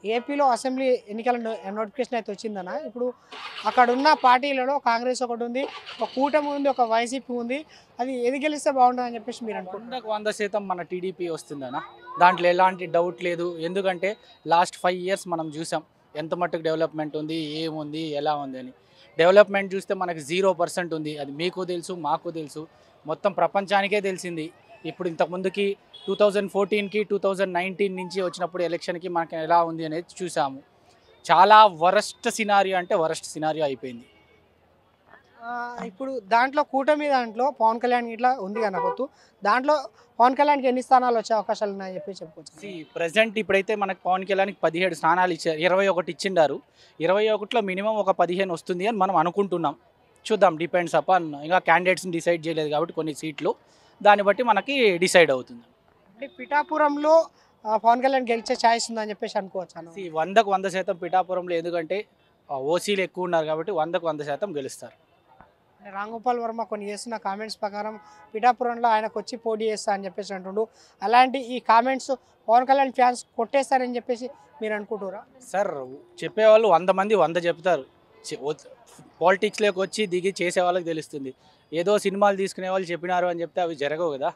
ఏపీలో అసెంబ్లీ ఎన్నికల no- notification అయితే వచ్చిందన్న ఇప్పుడు అక్కడ ఉన్న పార్టీలలో కాంగ్రెస్ ఒకటి ఉంది ఒక కూటమి ఉంది ఒక వైసీపీ ఉంది అది ఏది గెలిస్తే బాగుంటుంది అని చెప్పేసి మీరు అనుకుంటున్నారు వందకు వంద శాతం మన టీడీపీ వస్తుందన్న దాంట్లో ఎలాంటి డౌట్ లేదు ఎందుకంటే లాస్ట్ ఫైవ్ ఇయర్స్ మనం చూసాం ఎంత మట్టుకు డెవలప్మెంట్ ఉంది ఏముంది ఎలా ఉంది అని డెవలప్మెంట్ చూస్తే మనకి జీరో పర్సెంట్ ఉంది అది మీకు తెలుసు మాకు తెలుసు మొత్తం ప్రపంచానికే తెలిసింది ఇప్పుడు ఇంతకు ముందుకి టూ థౌజండ్ ఫోర్టీన్కి టూ థౌజండ్ నైన్టీన్ నుంచి వచ్చినప్పుడు ఎలక్షన్కి మనకి ఎలా ఉంది అనేది చూసాము చాలా వరస్ట్ సినారియో అంటే వరస్ట్ సినారియో అయిపోయింది ఆ, ఇప్పుడు దాంట్లో కూటమి దాంట్లో పవన్ కళ్యాణ్ ఇట్లా ఉంది కదా పొత్తు దాంట్లో పవన్ కళ్యాణ్కి ఎన్ని స్థానాలు వచ్చే అవకాశాలు ఉన్నాయని చెప్పి చెప్పుకోవచ్చు ప్రజెంట్ ఇప్పుడైతే మనకు పవన్ కళ్యాణ్కి పదిహేడు స్థానాలు ఇచ్చారు ఇరవై ఒకటి ఇచ్చిండారు ఇరవై ఒకటిలో మినిమం ఒక పదిహేను వస్తుంది అని మనం అనుకుంటున్నాం చూద్దాం డిపెండ్స్ అపాన్ ఇంకా క్యాండిడేట్స్ని డిసైడ్ చేయలేదు కాబట్టి కొన్ని సీట్లు దాన్ని బట్టి మనకి డిసైడ్ అవుతుంది అంటే పిఠాపురంలో ఆ, పవన్ కళ్యాణ్ గెలిచే ఛాయిస్ ఉందని చెప్పేసి అనుకోవచ్చు అన్న See, వందకు వంద శాతం పిఠాపురంలో ఎందుకంటే ఓసీలు ఎక్కువ ఉన్నారు కాబట్టి వందకు వంద శాతం గెలుస్తారు రాంగోపాల్ వర్మ కొన్ని చేస్తున్న కామెంట్స్ ప్రకారం పిఠాపురంలో ఆయనకు వచ్చి పోటీ చేస్తా అని చెప్పేసి అంటుండు అలాంటి ఈ కామెంట్స్ పవన్ కళ్యాణ్ ఫ్యాన్స్ కొట్టేస్తారని చెప్పేసి మీరు అనుకుంటురా సార్ చెప్పేవాళ్ళు వంద మంది వంద చెప్తారు పాలిటిక్స్లోకి వచ్చి దిగి చేసే వాళ్ళకి తెలుస్తుంది ఏదో సినిమాలు తీసుకునే వాళ్ళు చెప్పినారు అని చెప్తే అవి జరగవు కదా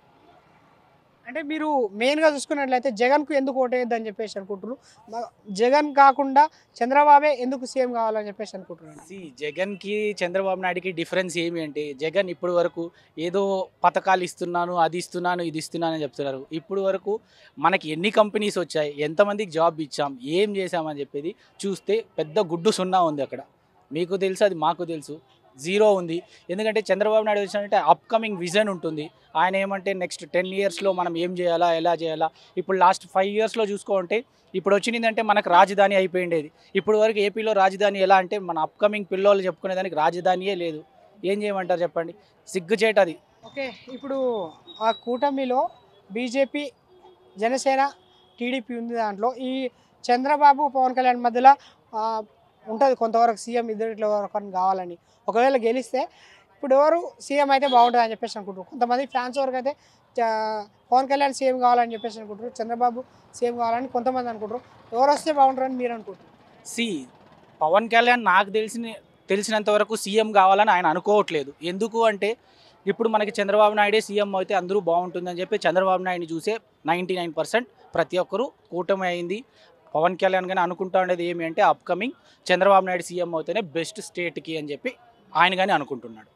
అంటే మీరు మెయిన్గా చూసుకున్నట్లయితే జగన్కు ఎందుకు ఓటేయద్దని చెప్పేసి అనుకుంటున్నారు మ- జగన్ కాకుండా చంద్రబాబే ఎందుకు సీఎం కావాలని చెప్పేసి అనుకుంటున్నాను సి జగన్కి చంద్రబాబు నాయుడుకి డిఫరెన్స్ ఏమి అంటే జగన్ ఇప్పుడు వరకు ఏదో పథకాలు ఇస్తున్నాను అది ఇస్తున్నాను ఇది ఇస్తున్నాను అని చెప్తున్నారు ఇప్పుడు వరకు మనకి ఎన్ని కంపెనీస్ వచ్చాయి ఎంతమందికి జాబ్ ఇచ్చాం ఏం చేసామని చెప్పేది చూస్తే పెద్ద గుడ్డు సున్నా ఉంది అక్కడ మీకు తెలుసు అది మాకు తెలుసు జీరో ఉంది ఎందుకంటే చంద్రబాబు నాయుడు వచ్చినట్టే అప్కమింగ్ విజన్ ఉంటుంది ఆయన ఏమంటే నెక్స్ట్ టెన్ ఇయర్స్లో మనం ఏం చేయాలా ఎలా చేయాలా ఇప్పుడు లాస్ట్ ఫైవ్ ఇయర్స్లో చూసుకోంటే ఇప్పుడు వచ్చిందంటే మనకు రాజధాని అయిపోయిండేది ఇప్పుడు వరకు ఏపీలో రాజధాని ఎలా అంటే మన అప్కమింగ్ పిల్లోళ్ళు చెప్పుకునేదానికి రాజధానియే లేదు ఏం చేయమంటారు చెప్పండి సిగ్గుచేట అది ఓకే ఇప్పుడు ఆ కూటమిలో బీజేపీ జనసేన టీడీపీ ఉంది దాంట్లో ఈ చంద్రబాబు పవన్ కళ్యాణ్ మధ్యలో ఉంటుంది కొంతవరకు సీఎం ఇద్దరిలో వరకు కావాలని ఒకవేళ గెలిస్తే ఇప్పుడు ఎవరు సీఎం అయితే బాగుంటుంది అని చెప్పేసి అనుకుంటారు కొంతమంది ఫ్యాన్స్ వరకు అయితే చ- పవన్ కళ్యాణ్ సీఎం కావాలని చెప్పేసి అనుకుంటారు చంద్రబాబు సీఎం కావాలని కొంతమంది అనుకుంటారు ఎవరు వస్తే బాగుంటారని మీరు అనుకుంటారు సి పవన్ కళ్యాణ్ నాకు తెలిసిన తెలిసినంత వరకు సీఎం కావాలని ఆయన అనుకోవట్లేదు ఎందుకు అంటే ఇప్పుడు మనకి చంద్రబాబు నాయుడే సీఎం అయితే అందరూ బాగుంటుందని చెప్పి చంద్రబాబు నాయుడిని చూసే నైంటీ నైన్ పర్సెంట్ ప్రతి ఒక్కరూ కూటమి అయింది పవన్ కళ్యాణ్ కానీ అనుకుంటా ఉండేది ఏమి అంటే అప్కమింగ్ చంద్రబాబు నాయుడు సీఎం అవుతేనే బెస్ట్ స్టేట్కి అని చెప్పి ఆయన కానీ అనుకుంటున్నాడు